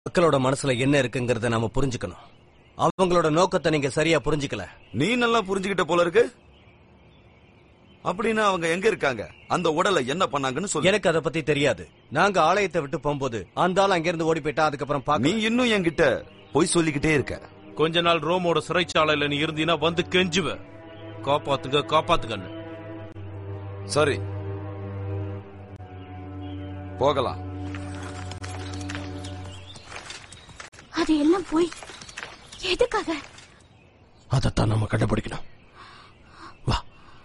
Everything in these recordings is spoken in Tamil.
மக்களோட மனசுல என்ன இருக்குங்கறத நாம புரிஞ்சுக்கணும் அவங்களோட நோக்கத்தை நீங்க சரியா புரிஞ்சுக்கல நீ நல்லா புரிஞ்சுக்கிட்ட போல இருக்கு அப்படின்னா அவங்க எங்க இருக்காங்க அந்த உடலை என்ன பண்ணாங்கன்னு சொல்லு எனக்கு அதை பத்தி தெரியாது நாங்க ஆலயத்தை விட்டு போகும்போது அந்த ஆள் அங்கிருந்து ஓடி போயிட்டா அதுக்கப்புறம் நீ பாக்க இன்னும் என்கிட்ட பொய் சொல்லிக்கிட்டே இருக்க கொஞ்ச நாள் ரோமோட சிறைச்சாலையில நீ இருந்தீனா வந்து கெஞ்சுவ காப்பாத்துங்க காப்பாத்துங்கன்னு சரி போகலாம் அது எல்லாம் போய் எதுக்காக அதைத்தான் நம்ம கண்டுபிடிக்கணும் வா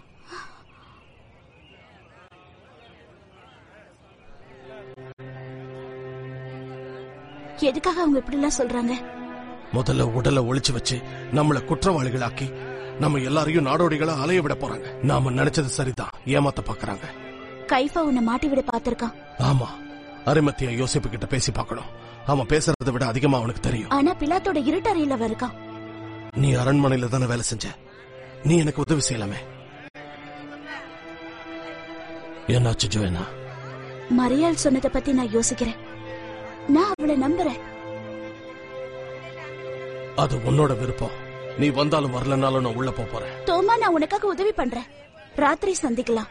எதுக்காக அவங்க இப்படி எல்லாம் சொல்றாங்க முதல்ல உடலை ஒளிச்சு வச்சு நம்மள குற்றவாளிகளாக்கி நம்ம எல்லாரையும் நாடோடிகளா அலைய விட போறாங்க நாம நினைச்சது சரிதான் ஏமாத்த பாக்குறாங்க கைஃபா உன்னை மாட்டி விட பாத்திருக்கான் ஆமா அரிமத்திய யோசிப்பு கிட்ட பேசி பார்க்கணும் அவன் பேசுறதை விட அதிகமா அவனுக்கு தெரியும் ஆனா பிலாத்தோட இருட்டறையில அவன் இருக்கான் நீ அரண்மனையில தானே வேலை செஞ்ச நீ எனக்கு உதவி செய்யலாமே என்னாச்சு ஜோயனா மரியாள் சொன்னதை பத்தி நான் யோசிக்கிறேன் நான் அவளை நம்புறேன் அது உன்னோட விருப்பம் நீ வந்தாலும் வரலனாலும் நான் உள்ள போப் போறேன் தோமா நான் உனக்காக உதவி பண்றேன் ராத்திரி சந்திக்கலாம்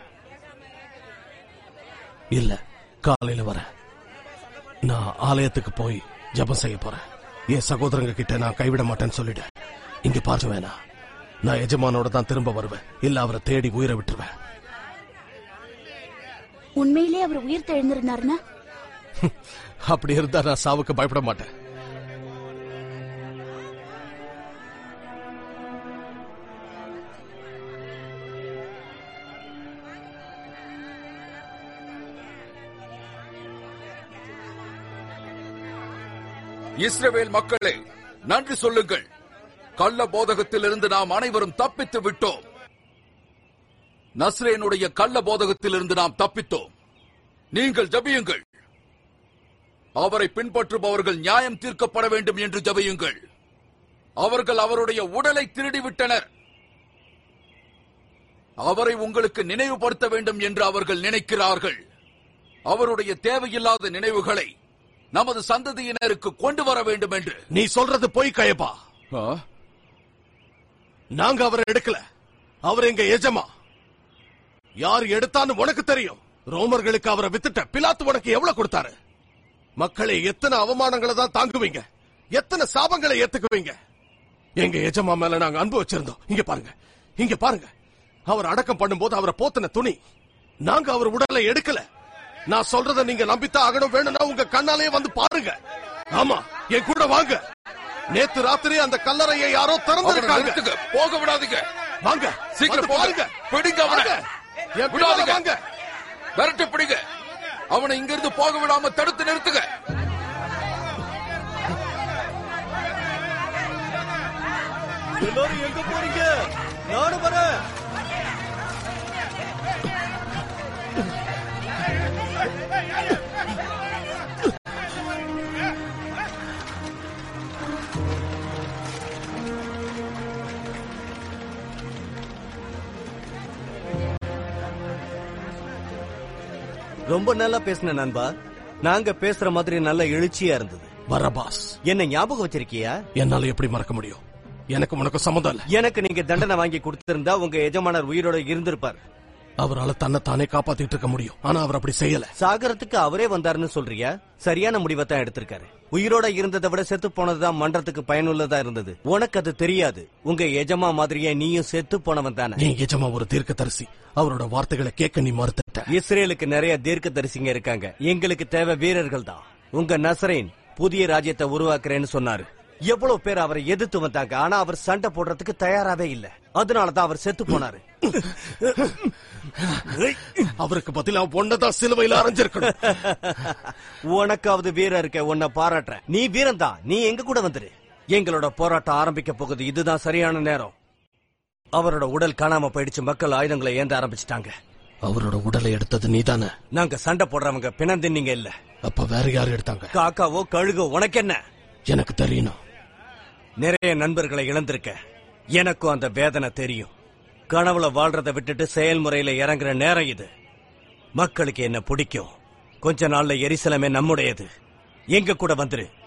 இல்ல காலையில வரேன் நான் ஆலயத்துக்கு போய் ஜெபம் செய்ய போறேன் என் சகோதரங்க கிட்ட நான் கைவிட மாட்டேன்னு சொல்லிடு இங்க பார்த்து வேணா நான் எஜமானோட தான் திரும்ப வருவேன் இல்ல அவரை தேடி உயிரை விட்டுருவேன் உண்மையிலே அவர் உயிர் தெழுந்திருந்தாருன்னா அப்படி இருந்தா நான் சாவுக்கு பயப்பட மாட்டேன் இஸ்ரவேல் மக்களே நன்றி சொல்லுங்கள் கள்ள போதகத்திலிருந்து நாம் அனைவரும் தப்பித்து விட்டோம் நஸ்ரேனுடைய கள்ள போதகத்திலிருந்து நாம் தப்பித்தோம் நீங்கள் ஜபியுங்கள் அவரை பின்பற்றுபவர்கள் நியாயம் தீர்க்கப்பட வேண்டும் என்று ஜபியுங்கள் அவர்கள் அவருடைய உடலை திருடிவிட்டனர் அவரை உங்களுக்கு நினைவுபடுத்த வேண்டும் என்று அவர்கள் நினைக்கிறார்கள் அவருடைய தேவையில்லாத நினைவுகளை நமது சந்ததியினருக்கு கொண்டு வர வேண்டும் என்று நீ சொல்றது பொய் கயப்பா நாங்க அவரை எடுக்கல அவர் எங்க எஜமா யார் எடுத்தான்னு உனக்கு தெரியும் ரோமர்களுக்கு அவரை வித்துட்ட பிலாத்து உனக்கு எவ்வளவு கொடுத்தாரு மக்களை எத்தனை அவமானங்களை தான் தாங்குவீங்க எத்தனை சாபங்களை ஏத்துக்குவீங்க எங்க எஜமா மேல நாங்க அன்பு வச்சிருந்தோம் இங்க பாருங்க இங்க பாருங்க அவர் அடக்கம் பண்ணும்போது அவரை போத்தின துணி நாங்க அவர் உடலை எடுக்கல நான் சொல்றத நீங்க நம்பித்தான் ஆகணும் வேணும்னா உங்க கண்ணாலே வந்து பாருங்க ஆமா என் கூட வாங்க நேத்து ராத்திரி அந்த கல்லறையை யாரோ அவனை திறந்திருக்காங்க நிறுத்துங்க போக விடாதீங்க வாங்க சீக்கிரம் வந்து போங்க. பாருங்க பிடிங்க அவனை. வாங்க. என் பின்னால விடாதீங்க. வாங்க விரட்டி பிடிங்க அவனை இங்கிருந்து போக விடாம தடுத்து நிறுத்துங்க எல்லாரும் எங்க போறீங்க நானும் வரேன் ரொம்ப நல்லா பேசின நண்பா நாங்க பேசுற மாதிரி நல்ல எழுச்சியா இருந்தது பரபாஸ் என்ன ஞாபகம் வச்சிருக்கியா என்னால எப்படி மறக்க முடியும் எனக்கு உனக்கு சம்மந்தம் இல்ல எனக்கு நீங்க தண்டனை வாங்கி கொடுத்திருந்தா உங்க எஜமானர் உயிரோட இருந்திருப்பார் அவரால தன்னை தானே காப்பாத்திட்டு இருக்க முடியும் ஆனா அவர் அப்படி செய்யல சாகரத்துக்கு அவரே வந்தாருன்னு சொல்றியா சரியான முடிவை தான் எடுத்திருக்காரு உயிரோட இருந்ததை விட செத்து போனதுதான் மன்றத்துக்கு பயனுள்ளதா இருந்தது உனக்கு அது தெரியாது உங்க எஜமா மாதிரியே நீயும் செத்து போனவன் தானே நீ எஜமா ஒரு தீர்க்கதரிசி அவரோட வார்த்தைகளை கேட்க நீ மறுத்துட்ட இஸ்ரேலுக்கு நிறைய தீர்க்கதரிசிங்க இருக்காங்க எங்களுக்கு தேவை வீரர்கள் தான் உங்க நசரேன் புதிய ராஜ்யத்தை உருவாக்குறேன்னு சொன்னாரு எவ்வளவு பேர் அவரை எதிர்த்து வந்தாங்க ஆனா அவர் சண்டை போடுறதுக்கு தயாராவே இல்ல அதனாலதான் அவர் செத்து போனாரு அவருக்கு பதிலா ஒன்னதான் சிலுவையில அரைஞ்சிருக்கணும் உனக்காவது வீரம் இருக்க உன்னை பாராட்டுறேன் நீ வீரம் தான் நீ எங்க கூட வந்துரு எங்களோட போராட்டம் ஆரம்பிக்க போகுது இதுதான் சரியான நேரம் அவரோட உடல் காணாம போயிடுச்சு மக்கள் ஆயுதங்களை ஏந்த ஆரம்பிச்சிட்டாங்க அவரோட உடலை எடுத்தது நீதானே நாங்க சண்டை போடுறவங்க பிணந்தின்னீங்க இல்ல அப்ப வேற யாரு எடுத்தாங்க காக்காவோ கழுகோ உனக்கு என்ன எனக்கு தெரியணும் நிறைய நண்பர்களை இழந்திருக்க எனக்கும் அந்த வேதனை தெரியும் கனவுல வாழ்றத விட்டுட்டு செயல்முறையில இறங்குற நேரம் இது மக்களுக்கு என்ன பிடிக்கும் கொஞ்ச நாள்ல எரிசலமே நம்முடையது எங்க கூட வந்துரு